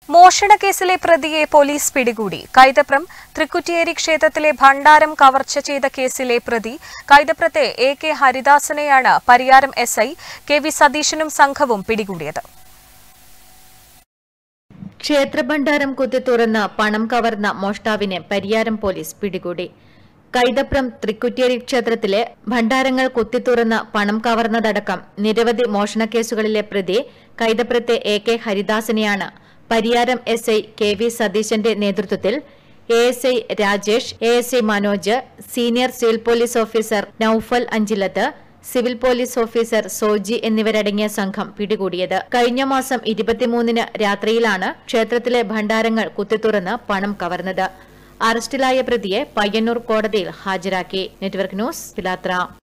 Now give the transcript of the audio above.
മോഷണക്കേസിലെ പ്രതിയെ പോലീസ് പിടികൂടി കൈതപ്രം തൃക്കുറ്റിയേരി ക്ഷേത്രത്തിലെ ഭണ്ഡാരം കവർച്ച ചെയ്ത കേസിലെ പ്രതി കൈതപ്രത്തെ എ കെ ഹരിദാസനെയാണ് Pariyaram S I K V സതീശനും സംഘവും പിടികൂടിയത് ക്ഷേത്രഭണ്ഡാരം കുത്തി തുറന്ന് പണം കവർന്ന മോഷ്ടാവിനെ പരിയാരം പോലീസ് പിടികൂടി കൈതപ്രം തൃക്കുറ്റിയേരി ക്ഷേത്രത്തിലെ ഭണ്ഡാരങ്ങൾ കുത്തിത്തുറന്ന് പണം കവർന്നതടക്കം നിരവധി മോഷണക്കേസുകളിലെ പ്രതി കൈതപ്രത്തെ എ കെ ഹരിദാസനെയാണ് Pariyaram S I K V സതീശന്റെ നേതൃത്വത്തിൽ A S I Rajesh A S I Manoj senior civil police officer Noufal Anchilath civil police officer Soji എന്നിവരടങ്ങിയ സംഘം പിടികൂടിയത് കഴിഞ്ഞ മാസം ഇരുപത്തിമൂന്നിന് രാത്രിയിലാണ് ക്ഷേത്രത്തിലെ ഭണ്ഡാരങ്ങൾ കുത്തിത്തുറന്ന് പണം കവർന്നത് അറസ്റ്റിലായ പ്രതിയെ പയ്യന്നൂർ കോടതിയിൽ ഹാജരാക്കി നെറ്റ്വർക്ക് ന്യൂസ് പിലാത്ര